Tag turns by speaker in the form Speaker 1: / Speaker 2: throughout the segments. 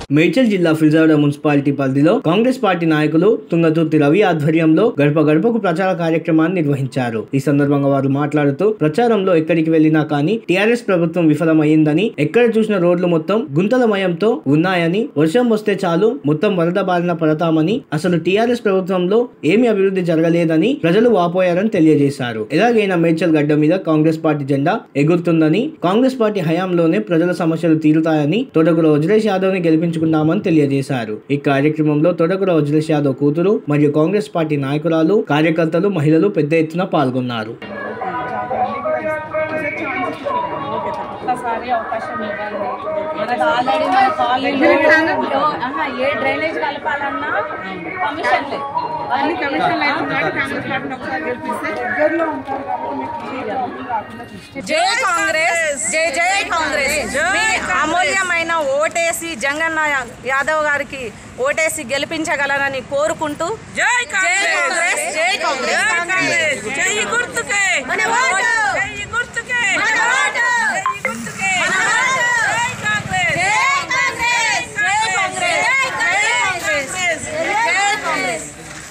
Speaker 1: మేడ్చల్ జిల్లా ఫిజాడ మున్సిపాలిటీ పరిధిలో కాంగ్రెస్ పార్టీ నాయకులు తుంగతుర్తి రవి ఆధ్వర్యంలో గడప గడపకు ప్రచార కార్యక్రమాన్ని నిర్వహించారు ఈ సందర్భంగా వారు మాట్లాడుతూ ప్రచారంలో ఎక్కడికి వెళ్లినా కానీ టీఆర్ఎస్ ప్రభుత్వం విఫలమైందని ఎక్కడ చూసిన రోడ్లు మొత్తం గుంతలమయంతో ఉన్నాయని వర్షం వస్తే చాలు మొత్తం వరద బారిన పడతామని అసలు టీఆర్ఎస్ ప్రభుత్వంలో ఏమి అభివృద్ధి జరగలేదని ప్రజలు వాపోయారని తెలియజేశారు ఎలాగైనా మేడ్చల్ గడ్డ మీద కాంగ్రెస్ పార్టీ జెండా ఎగురుతుందని కాంగ్రెస్ పార్టీ హయాంలోనే ప్రజల సమస్యలు తీరుతాయని తొడగుల వజ్రేష్ యాదవ్ ని గెలిపించుకున్నామని తెలియజేశారు ఈ కార్యక్రమంలో తొడగుల వజ్రేష్ యాదవ్ కూతురు మరియు కాంగ్రెస్ పార్టీ నాయకురాలు కార్యకర్తలు మహిళలు పెద్ద ఎత్తున పాల్గొన్నారు
Speaker 2: ఒక్కసారి అవకాశం ఇవ్వండి మనకు ఆల్రెడీ మన కాలనీలో ఆహా, ఏ డ్రైనేజ్ కలపాలన్నా కమిషన్ లేదు
Speaker 3: అన్ని కమిషన్లు అవుతున్నాయి కాంగ్రెస్ పార్టీని ఒకసారి గెలిపిస్తే దగ్గరలో ఉంటారు కాబట్టి మీకు ఏ ఇబ్బంది రాకుండా చూస్తారు.
Speaker 4: జై కాంగ్రెస్ జై జై కాంగ్రెస్ మీ అమూల్యమైన ఓటేసి జంగన్న యాదవ్ గారికి ఓటేసి గెలిపించగలరని కోరుకుంటూ జై కాంగ్రెస్ జై కాంగ్రెస్ జై గుర్తుకే మన ఓటు జై గుర్తుకే మన ఓటు జై గుర్తుకే మన ఓటు జై కాంగ్రెస్ జై కాంగ్రెస్ జై కాంగ్రెస్ జై కాంగ్రెస్ జై కాంగ్రెస్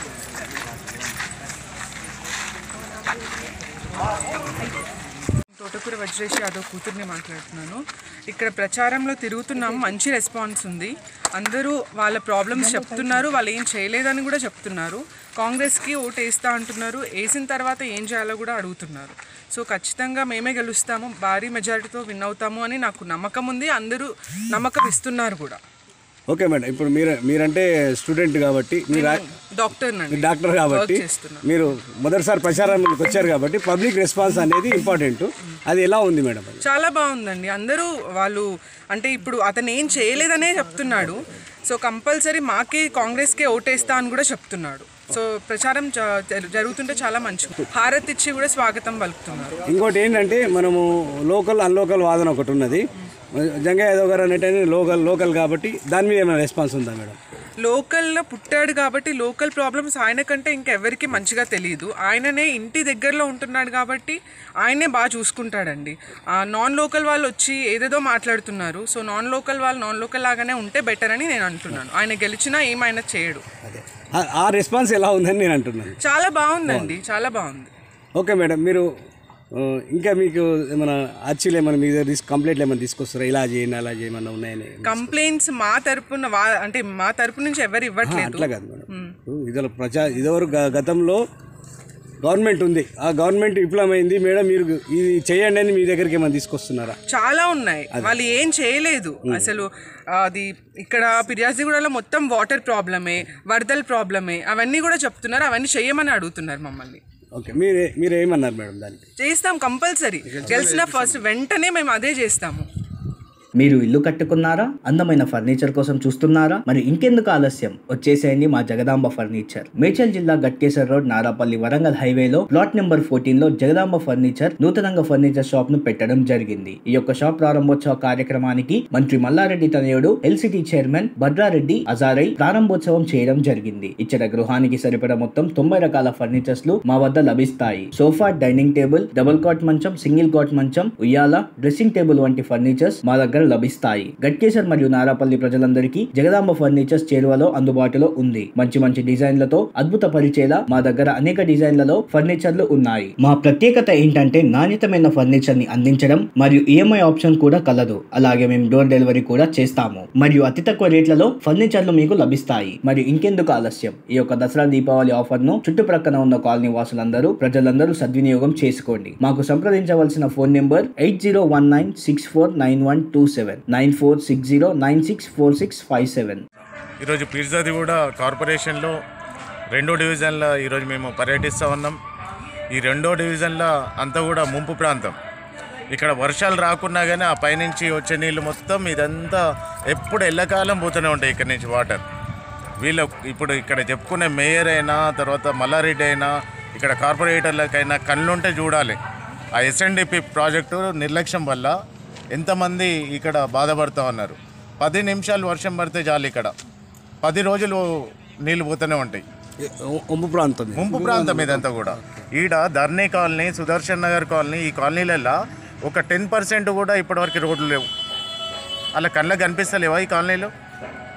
Speaker 3: తోటకూర వజ్రేష్ యాదవ్ కూతుర్ని మాట్లాడుతున్నాను ఇక్కడ ప్రచారంలో తిరుగుతున్నాం మంచి రెస్పాన్స్ ఉంది అందరూ వాళ్ళ ప్రాబ్లమ్స్ చెప్తున్నారు వాళ్ళు ఏం చేయలేదని కూడా చెప్తున్నారు కాంగ్రెస్కి ఓటు వేస్తా అంటున్నారు వేసిన తర్వాత ఏం చేయాలో కూడా అడుగుతున్నారు సో ఖచ్చితంగా మేమే గెలుస్తాము భారీ మెజారిటీతో విన్ అవుతాము అని నాకు నమ్మకం ఉంది అందరూ నమ్మకం ఇస్తున్నారు కూడా
Speaker 5: ఓకే మేడం ఇప్పుడు మీరు మీరంటే స్టూడెంట్ కాబట్టి మీరు ఆ-
Speaker 3: డాక్టర్ నండి
Speaker 5: మీరు డాక్టర్ కాబట్టి
Speaker 3: చేస్తున్నాను.
Speaker 5: మీరు మొదటిసారి ప్రచారానికి వచ్చారు కాబట్టి పబ్లిక్ రెస్పాన్స్ అనేది ఇంపార్టెంట్ అది ఎలా ఉంది మేడం అది
Speaker 3: చాలా బాగుందండి అందరూ వాళ్ళు అంటే ఇప్పుడు అతను ఏం చేయలేదనే చెప్తున్నాడు సో కంపల్సరీ మాకే కాంగ్రెస్కే ఓటేస్తా అని కూడా చెప్తున్నాడు సో ప్రచారం జ- జరుగుతుంటే చాలా మంచిది హారత్ ఇచ్చి కూడా స్వాగతం పలుకుతున్నారు
Speaker 5: ఇంకోటి ఏంటంటే మనము లోకల్ అన్లోకల్ వాదన ఒకటి ఉన్నది జంగయ్య యాదవ్ గారు అనేటైనా లోకల్ లోకల్ కాబట్టి దాని మీద ఏమైనా రెస్పాన్స్ ఉందా మేడం
Speaker 3: లోకల్లో పుట్టాడు కాబట్టి లోకల్ ప్రాబ్లమ్స్ ఆయన కంటే ఇంకెవరికి మంచిగా తెలియదు ఆయననే ఇంటి దగ్గరలో ఉంటున్నాడు కాబట్టి ఆయనే బాగా చూసుకుంటాడండి ఆ నాన్ లోకల్ వాళ్ళు వచ్చి ఏదేదో మాట్లాడుతున్నారు సో నాన్ లోకల్ వాళ్ళు నాన్ లోకల్ లాగానే ఉంటే బెటర్ అని నేను అంటున్నాను ఆయన గెలిచినా ఏమైనా చేయడు
Speaker 5: అదే ఆ- ఆ రెస్పాన్స్ ఎలా ఉందని నేను అంటున్నాను
Speaker 3: చాలా బాగుందండి చాలా బాగుంది
Speaker 5: ఓకే మేడం మీరు ఆ, ఇంకా మీకు ఏమైనా అర్చీలు ఏమైనా మీ దగ్గర తీసు కంప్లైంట్లు ఏమైనా తీసుకొస్తారా ఇలా చేయండి అలా చేయమన్నా ఉన్నాయని
Speaker 3: కంప్లైంట్స్ మా తరపున వా- అంటే మా తరపు నుంచి ఎవరు ఇవ్వట్లేదు
Speaker 5: అట్లా కాదు మేడం ఇదో ప్రజా ఇదివరకు గ- గతంలో గవర్నమెంట్ ఉంది ఆ గవర్నమెంట్ విఫలమైంది మేడం మీరు ఇది చేయండి అని మీ దగ్గరికి ఏమైనా తీసుకొస్తున్నారా
Speaker 3: చాలా ఉన్నాయి వాళ్ళు ఏం చేయలేదు అసలు అది ఇక్కడ పిర్యాజిగూడలో మొత్తం వాటర్ ప్రాబ్లమే వరదల ప్రాబ్లమే అవన్నీ కూడా చెప్తున్నారు అవన్నీ చేయమని అడుగుతున్నారు మమ్మల్ని
Speaker 5: ఓకే మీరు మీరు ఏమన్నారు మేడం దానికి
Speaker 3: చేస్తాం కంపల్సరీ గెలిచిన ఫస్ట్ వెంటనే మేము అదే చేస్తాము
Speaker 1: మీరు ఇల్లు కట్టుకున్నారా అందమైన ఫర్నిచర్ కోసం చూస్తున్నారా మరి ఇంకెందుకు ఆలస్యం వచ్చేసేయండి మా జగదాంబ ఫర్నిచర్ మేడ్చల్ జిల్లా గట్కేసర్ రోడ్ నారాపల్లి వరంగల్ హైవేలో ప్లాట్ నెంబర్ ఫోర్టీన్ లో జగదాంబ ఫర్నిచర్ నూతనంగా ఫర్నిచర్ షాప్ ను పెట్టడం జరిగింది ఈ యొక్క షాప్ ప్రారంభోత్సవ కార్యక్రమానికి మంత్రి మల్లారెడ్డి తనయుడు ఎల్సిటి చైర్మన్ భద్రారెడ్డి అజారై ప్రారంభోత్సవం చేయడం జరిగింది ఇచ్చట గృహానికి సరిపడ మొత్తం తొంభై రకాల ఫర్నిచర్స్ లు మా వద్ద లభిస్తాయి sofa dining table double cot మంచం సింగిల్ కాట్ మంచం ఉయ్యాల డ్రెస్సింగ్ టేబుల్ వంటి ఫర్నిచర్స్ మా దగ్గర లభిస్తాయి గట్కేసర్ మరియు నారాపల్లి ప్రజలందరికీ జగదాంబ ఫర్నిచర్స్ చేరువలో అందుబాటులో ఉంది మంచి మంచి డిజైన్లతో అద్భుత పరిచేలా మా దగ్గర అనేక డిజైన్లలో ఫర్నిచర్లు ఉన్నాయి మా ప్రత్యేకత ఏంటంటే నాణ్యతమైన ఫర్నిచర్ ని అందించడం మరియు ఈఎంఐ ఆప్షన్ కూడా కలదు అలాగే మేము డోర్ డెలివరీ కూడా చేస్తాము మరియు అతి తక్కువ రేట్లలో ఫర్నిచర్లు మీకు లభిస్తాయి మరియు ఇంకెందుకు ఆలస్యం ఈ యొక్క దసరా దీపావళి ఆఫర్ ను చుట్టుప్రక్కన ఉన్న కాలనీ వాసులందరూ ప్రజలందరూ సద్వినియోగం చేసుకోండి మాకు సంప్రదించవలసిన phone number eight zero one nine six four nine one two seven nine four six zero nine six four six five seven
Speaker 6: ఈరోజు పిర్జాదిగూడ కార్పొరేషన్లో రెండో డివిజన్లో ఈరోజు మేము పర్యటిస్తూ ఉన్నాం ఈ రెండో డివిజన్లో అంతా కూడా ముంపు ప్రాంతం ఇక్కడ వర్షాలు రాకున్నా కానీ ఆ పైనుంచి వచ్చే నీళ్ళు మొత్తం ఇదంతా ఎప్పుడు ఎల్లకాలం పోతూనే ఉంటాయి ఇక్కడ నుంచి వాటర్ వీళ్ళ ఇప్పుడు ఇక్కడ చెప్పుకునే మేయర్ అయినా తర్వాత మల్లారెడ్డి అయినా ఇక్కడ కార్పొరేటర్లకైనా కళ్ళుంటే చూడాలి ఆ ఎస్ఎన్డిపి ప్రాజెక్టు నిర్లక్ష్యం వల్ల ఎంతమంది ఇక్కడ బాధపడుతూ ఉన్నారు పది నిమిషాలు వర్షం పడితే చాలు ఇక్కడ పది రోజులు నీళ్ళు పోతూనే ఉంటాయి
Speaker 5: ఒంపు ప్రాంతం ఇది.
Speaker 6: ముంపు ప్రాంతం ఇదంతా కూడా ఈడ ధర్నీ కాలనీ సుదర్శన్ నగర్ కాలనీ ఈ కాలనీలలో ఒక టెన్ పర్సెంట్ కూడా ఇప్పటివరకు రోడ్లు లేవు అలా కళ్ళకి కనిపిస్తలేవా ఈ కాలనీలో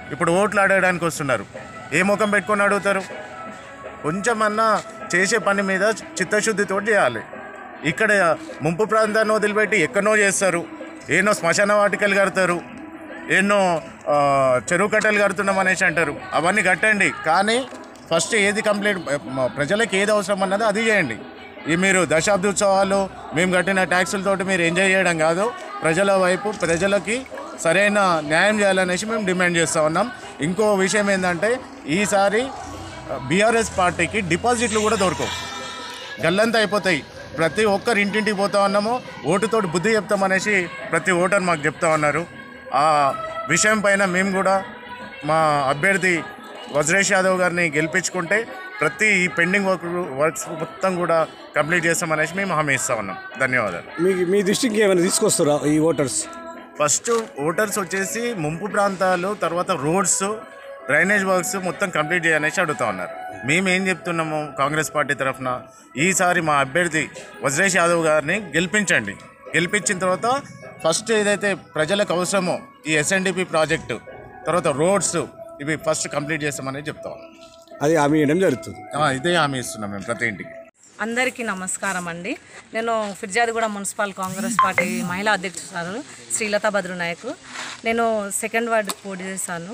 Speaker 6: ఇప్పుడు ఓట్లు అడగడానికి వస్తున్నారు ఏ ముఖం పెట్టుకొని అడుగుతారు కొంచెం అన్నా చేసే పని మీద చిత్తశుద్ధితో చేయాలి ఇక్కడ ముంపు ప్రాంతాన్ని వదిలిపెట్టి ఎక్కడనో చేస్తారు ఎన్నో శ్మశాన వాటికలు కడతారు ఎన్నో ఆ, చెరువు కట్టలు కడుతున్నాం అనేసి అంటారు అవన్నీ కట్టండి కానీ ఫస్ట్ ఏది కంప్లీట్ మ- ప్రజలకు ఏది అవసరం అన్నది అది చేయండి ఈ మీరు దశాబ్ది ఉత్సవాలు మేము కట్టిన ట్యాక్సులతోటి మీరు ఎంజాయ్ చేయడం కాదు ప్రజల వైపు ప్రజలకి సరైన న్యాయం చేయాలనేసి మేము డిమాండ్ చేస్తూ ఉన్నాం ఇంకో విషయం ఏంటంటే ఈసారి బీఆర్ఎస్ పార్టీకి డిపాజిట్లు కూడా దొరకవు గల్లంతా అయిపోతాయి ప్రతి ఒక్కరు ఇంటింటికి పోతా ఉన్నాము ఓటుతోటి బుద్ధి చెప్తామనేసి ప్రతి ఓటర్ మాకు చెప్తా ఉన్నారు ఆ విషయం పైన మేము కూడా మా అభ్యర్థి వజ్రేష్ యాదవ్ గారిని గెలిపించుకుంటే ప్రతి ఈ పెండింగ్ వర్క్ వర్క్స్ మొత్తం కూడా కంప్లీట్ చేస్తామనేసి మేము హామీ ఇస్తా ఉన్నాం ధన్యవాదాలు
Speaker 5: మీకు మీ దృష్టికి ఏమైనా తీసుకొస్తారా ఈ ఓటర్స్
Speaker 6: ఫస్ట్ ఓటర్స్ వచ్చేసి ముంపు ప్రాంతాలు తర్వాత రోడ్స్ డ్రైనేజ్ వర్క్స్ మొత్తం కంప్లీట్ చేయనేసి అడుగుతా ఉన్నారు మేము ఏం చెప్తున్నాము కాంగ్రెస్ పార్టీ తరఫున ఈసారి మా అభ్యర్థి వజ్రేష్ యాదవ్ గారిని గెలిపించండి గెలిపించిన తర్వాత ఫస్ట్ ఏదైతే ప్రజలకు అవసరమో ఈ ఎస్ఎన్డిపి ప్రాజెక్టు తర్వాత రోడ్స్ ఇవి ఫస్ట్ కంప్లీట్ చేస్తామని చెప్తా ఉన్నాం
Speaker 5: అది హామీ ఇవ్వడం జరుగుతుంది
Speaker 6: ఆ, ఇదే హామీ ఇస్తున్నాం మేము ప్రతి ఇంటికి
Speaker 4: అందరికీ నమస్కారం అండి నేను ఫిర్జాదిగూడ మున్సిపల్ కాంగ్రెస్ పార్టీ మహిళా అధ్యక్షురాలు శ్రీలత భద్రు నాయక్ నేను సెకండ్ వార్డు పోటీ చేశాను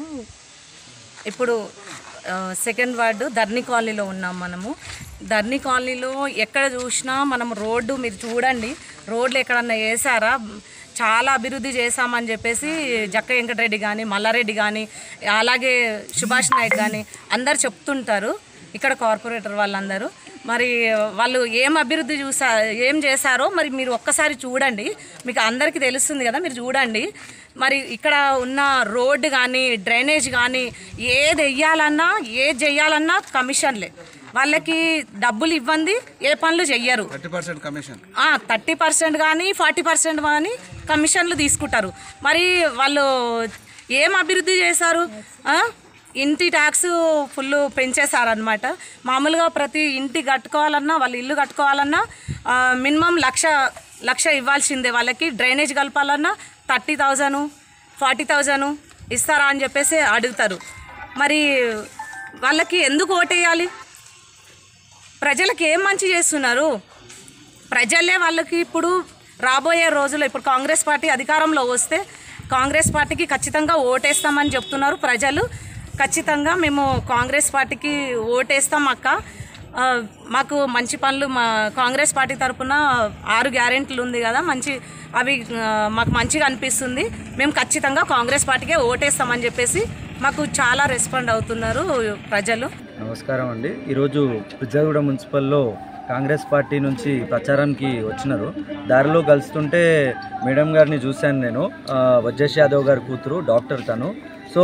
Speaker 4: ఇప్పుడు ఆ, సెకండ్ వార్డు ధర్ని కాలనీలో ఉన్నాం మనము ధర్ని కాలనీలో ఎక్కడ చూసినా మనం రోడ్డు మీరు చూడండి రోడ్లు ఎక్కడన్నా వేసారా చాలా అభివృద్ధి చేశామని చెప్పేసి జక్క వెంకటరెడ్డి కానీ మల్లారెడ్డి కానీ అలాగే సుభాష్ నాయక్ కానీ అందరు చెప్తుంటారు ఇక్కడ కార్పొరేటర్ వాళ్ళందరూ మరి వాళ్ళు ఏం అభివృద్ధి చూసా ఏం చేశారో మరి మీరు ఒక్కసారి చూడండి మీకు అందరికీ తెలుస్తుంది కదా మీరు చూడండి మరి ఇక్కడ ఉన్న రోడ్డు కానీ డ్రైనేజ్ కానీ ఏది వెయ్యాలన్నా ఏది చెయ్యాలన్నా కమిషన్లే వాళ్ళకి డబ్బులు ఇవ్వండి ఏ పనులు చెయ్యరు థర్టీ పర్సెంట్ కానీ ఫార్టీ పర్సెంట్ కానీ కమిషన్లు తీసుకుంటారు మరి వాళ్ళు ఏం అభివృద్ధి చేశారు ఆ? ఇంటి ట్యాక్స్ ఫుల్ పెంచేశారనమాట మామూలుగా ప్రతి ఇంటి కట్టుకోవాలన్నా వాళ్ళ ఇల్లు కట్టుకోవాలన్నా మినిమం లక్ష లక్ష ఇవ్వాల్సిందే వాళ్ళకి డ్రైనేజ్ కలపాలన్నా థర్టీ థౌజండ్ ఫార్టీ థౌజండ్ ఇస్తారా అని చెప్పేసి అడుగుతారు మరి వాళ్ళకి ఎందుకు ఓటేయాలి ప్రజలకు ఏం మంచి చేస్తున్నారు ప్రజలే వాళ్ళకి ఇప్పుడు రాబోయే రోజుల్లో ఇప్పుడు కాంగ్రెస్ పార్టీ అధికారంలో వస్తే కాంగ్రెస్ పార్టీకి ఖచ్చితంగా ఓటేస్తామని చెప్తున్నారు ప్రజలు ఖచ్చితంగా మేము కాంగ్రెస్ పార్టీకి ఓటేస్తాం అక్క ఆ, మాకు మంచి పనులు మా కాంగ్రెస్ పార్టీ తరపున ఆరు గ్యారెంటీలు ఉంది కదా మంచి అవి ఆ, మాకు మంచిగా అనిపిస్తుంది మేము ఖచ్చితంగా కాంగ్రెస్ పార్టీకే ఓటేస్తామని చెప్పేసి మాకు చాలా రెస్పాండ్ అవుతున్నారు ప్రజలు
Speaker 7: నమస్కారం అండి ఈరోజు పిజ్జాగూడ మున్సిపల్లో కాంగ్రెస్ పార్టీ నుంచి ప్రచారానికి వచ్చినారు దారిలో కలుస్తుంటే మేడం గారిని చూశాను నేను ఆ, వజ్రేష్ యాదవ్ గారి కూతురు డాక్టర్ తను సో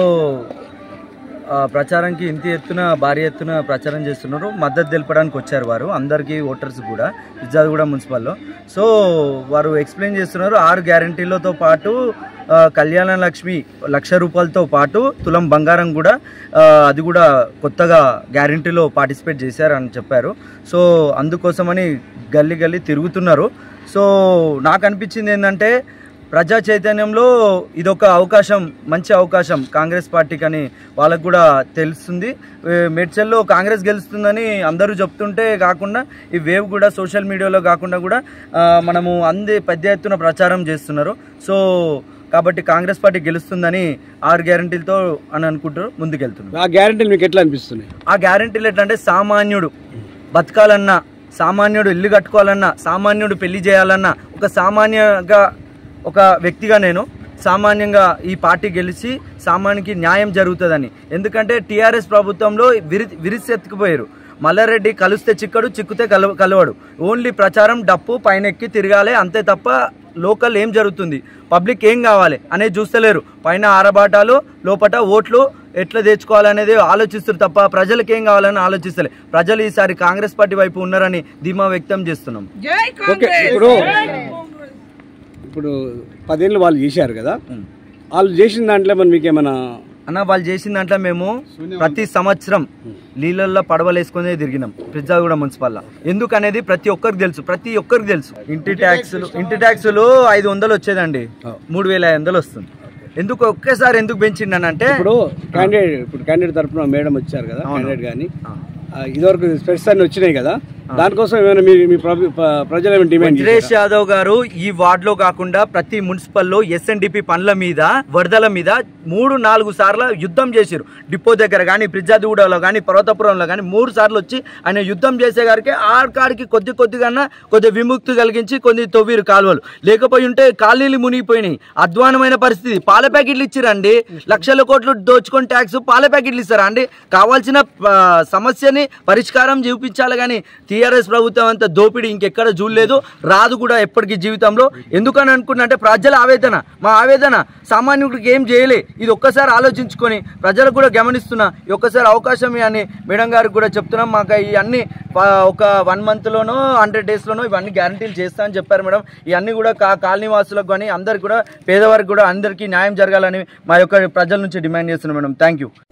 Speaker 7: ఆ, ప్రచారానికి ఇంత ఎత్తున భారీ ఎత్తున ప్రచారం చేస్తున్నారు మద్దతు తెలపడానికి వచ్చారు వారు అందరికీ ఓటర్స్ కూడా పిజ్జాగూడ మున్సిపల్లో సో వారు ఎక్స్ప్లెయిన్ చేస్తున్నారు ఆరు గ్యారంటీలతో పాటు ఆ, కళ్యాణ లక్ష్మి లక్ష రూపాయలతో పాటు తులం బంగారం కూడా ఆ, అది కూడా కొత్తగా గ్యారంటీలో పార్టిసిపేట్ చేశారని చెప్పారు సో అందుకోసమని గల్లీ గల్లీ తిరుగుతున్నారు సో నాకు అనిపించింది ఏంటంటే ప్రజా చైతన్యంలో ఇదొక అవకాశం మంచి అవకాశం కాంగ్రెస్ పార్టీకి అని వాళ్ళకు కూడా తెలుస్తుంది ఏ, మేడ్చల్లో కాంగ్రెస్ గెలుస్తుందని అందరూ చెప్తుంటే కాకుండా ఈ వేవ్ కూడా సోషల్ మీడియాలో కాకుండా కూడా ఆ, మనము అంది పెద్ద ఎత్తున ప్రచారం చేస్తున్నారు సో కాబట్టి కాంగ్రెస్ పార్టీ గెలుస్తుందని ఆరు గ్యారంటీలతో అని అనుకుంటారు ముందుకెళ్తున్నారు
Speaker 5: ఆ గ్యారంటీలు మీకు ఎట్లా అనిపిస్తున్నాయి
Speaker 7: ఆ గ్యారంటీలు ఎట్లా అంటే సామాన్యుడు బతకాలన్నా సామాన్యుడు ఇల్లు కట్టుకోవాలన్నా సామాన్యుడు పెళ్లి చేయాలన్నా ఒక సామాన్యగా ఒక వ్యక్తిగా నేను సామాన్యంగా ఈ పార్టీ గెలిచి సామాన్యునికి న్యాయం జరుగుతుందని ఎందుకంటే టీఆర్ఎస్ ప్రభుత్వంలో విరి విరిసెత్తుకుపోయారు మల్లారెడ్డి కలిస్తే చిక్కడు చిక్కుతే కలవ కలవడు ఓన్లీ ప్రచారం డప్పు పైన ఎక్కి తిరగాలి అంతే తప్ప లోకల్ ఏం జరుగుతుంది పబ్లిక్ ఏం కావాలి అనేది చూస్తలేరు పైన ఆరబాటాలు లోపట ఓట్లు ఎట్లా తెచ్చుకోవాలనేది ఆలోచిస్తారు తప్ప ప్రజలకు ఏం కావాలని ఆలోచిస్తలే ప్రజలు ఈసారి కాంగ్రెస్ పార్టీ వైపు ఉన్నారని ధీమా వ్యక్తం చేస్తున్నాం
Speaker 5: ఓకే ఇప్పుడు ఇప్పుడు పదేళ్ళు వాళ్ళు చేశారు కదా వాళ్ళు చేసిన దాంట్లో మరి మీకు ఏమైనా
Speaker 7: అన్న వాళ్ళు చేసిన దాంట్లో మేము ప్రతి సంవత్సరం నీళ్ళల్లో పడవలేసుకునే తిరిగినాం పిజ్జాగూడ మున్సిపల్ ఎందుకు అనేది ప్రతి ఒక్కరికి తెలుసు ప్రతి ఒక్కరికి తెలుసు ఇంటి ట్యాక్సులు ఇంటి ట్యాక్సులు ఐదు వందలు వచ్చేదండి మూడు వేల ఐదు వందలు వస్తుంది ఎందుకు ఒకేసారి ఎందుకు పెంచిండనంటే
Speaker 5: ఇప్పుడు క్యాండిడేట్ ఇప్పుడు క్యాండిడేట్ తరఫున మేడం వచ్చారు కదా క్యాండిడేట్ కానీ ఇదివరకు స్పెట్స్ అన్ని వచ్చినాయి కదా దానికోసం ఏమైనా మీ మీ ప్ర- ప్ర- ప్రజలు ఏమైనా డిమాండ్
Speaker 7: వజ్రేష్ యాదవ్ గారు ఈ వార్డులో కాకుండా ప్రతి మున్సిపల్లో ఎస్ఎన్డిపి పనుల మీద వరదల మీద మూడు నాలుగు సార్లు యుద్ధం చేశారు డిపో దగ్గర కానీ బ్రిడ్జాదిగూడలో కానీ పర్వతపురంలో కానీ మూడు సార్లు వచ్చి ఆయన యుద్ధం చేసే గారికి ఆడికాడికి కొద్ది కొద్దిగా కొద్ది విముక్తి కలిగించి కొన్ని తొవ్వీరు కాలువలు లేకపోయి ఉంటే కాలనీలు మునిగిపోయినాయి అధ్వానమైన పరిస్థితి పాల ప్యాకెట్లు ఇచ్చిరండి లక్షల కోట్లు దోచుకొని ట్యాక్స్ పాల ప్యాకెట్లు ఇస్తారా అండి కావాల్సిన ఆ, సమస్యని పరిష్కారం చూపించాలి కానీ టీఆర్ఎస్ ప్రభుత్వం అంత దోపిడీ ఇంకెక్కడ చూడలేదు రాదు కూడా ఎప్పటికీ జీవితంలో ఎందుకని అనుకున్నా అంటే ప్రజల ఆవేదన మా ఆవేదన సామాన్యుడికి ఏం చేయలే ఇది ఒక్కసారి ఆలోచించుకొని ప్రజలకు కూడా గమనిస్తున్నా ఈ ఒక్కసారి అవకాశం అని మేడం గారికి కూడా చెప్తున్నాం మాకు ఇవన్నీ ఒక వన్ మంత్లోనో హండ్రెడ్ డేస్లోనో ఇవన్నీ గ్యారంటీలు చేస్తా అని చెప్పారు మేడం ఇవన్నీ కూడా కా కాలనీ వాసులకు కానీ అందరికి కూడా పేదవారికి కూడా అందరికీ న్యాయం జరగాలని మా యొక్క ప్రజల నుంచి డిమాండ్ చేస్తున్నాం మేడం థ్యాంక్ యూ